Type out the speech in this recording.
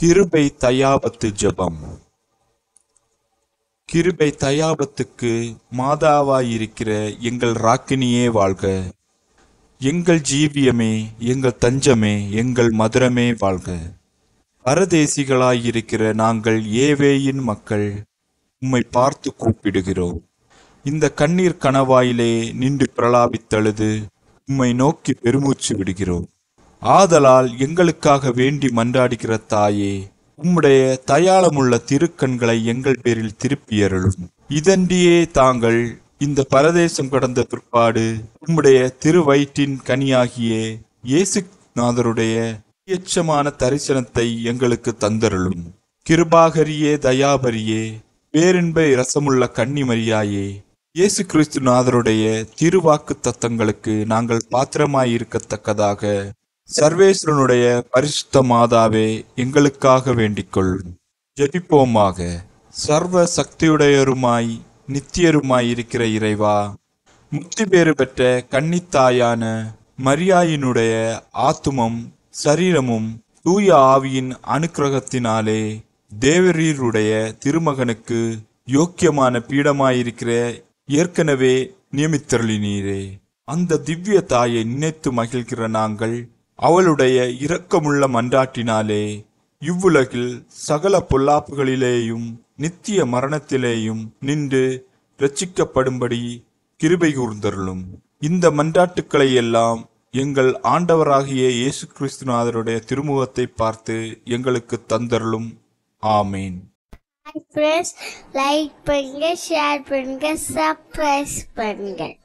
கிருபை தயாபத்து ஜெபம் கிருபை தயாபத்துக்கு மாதாவாயிருக்கிற எங்கள் ராக்கினியே வாழ்க எங்கள் ஜீவியமே எங்கள் தஞ்சமே எங்கள் மதுரமே வாழ்க பரதேசிகளாயிருக்கிற நாங்கள் ஏவேயின் மக்கள் உம்மை பார்த்து கூப்பிடுகிறோம் இந்த கண்ணீர் கணவாயிலே நின்று பிரலாபித்தழுது உம்மை நோக்கி பெருமூச்சு விடுகிறோம் ஆதலால் எங்களுக்காக வேண்டி மன்றாடுகிற தாயே உம்முடைய தயாளமுள்ள திருக்கண்களை எங்கள் பேரில் திருப்பியருளும் இதன்றியே தாங்கள் இந்த பரதேசம் கடந்த பிற்பாடு உம்முடைய திருவயிற்றின் கனியாகிய இயேசு நாதருடைய எச்சமான தரிசனத்தை எங்களுக்கு தந்தருளும் கிருபாகரியே தயாபரியே பேரின்ப இரசமுள்ள கன்னிமரியாயே இயேசு கிறிஸ்து நாதருடைய திருவாக்கு தத்தங்களுக்கு நாங்கள் பாத்திரமாயிருக்கத்தக்கதாக சர்வேஸ்வரனுடைய பரிசுத்த மாதாவே எங்களுக்காக வேண்டிக்கொள்ளும் ஜெபிப்போமாக சர்வ சக்தியுடையருமாய் நித்தியருமாய் இருக்கிற இறைவா முக்தி பேறு பெற்ற கன்னித்தாயான மரியாயினுடைய ஆத்துமம் சரீரமும் தூய ஆவியின் அனுக்கிரகத்தினாலே தேவரீருடைய திருமகனுக்கு யோக்கியமான பீடமாயிருக்கிற ஏற்கனவே நியமித்தருளினீரே அந்த திவ்ய தாயை நினைத்து மகிழ்கிற நாங்கள் அவளுடைய இரக்கமுள்ள மன்றாட்டினாலே இவ்வுலகில் சகல பொல்லாப்புகளிலேயும் நித்திய மரணத்திலேயும் நின்று இரட்சிக்கப்படும்படி கிருபை கூர்ந்தருளும் இந்த மன்றாட்டுக்களை எல்லாம் எங்கள் ஆண்டவராகிய இயேசு கிறிஸ்துநாதருடைய திருமுகத்தை பார்த்து எங்களுக்கு தந்தருளும் ஆமேன் ஃப்ரெண்ட்ஸ் லைக் பண்ணுங்க ஷேர் பண்ணுங்க சப்ஸ்கிரைப் பண்ணுங்க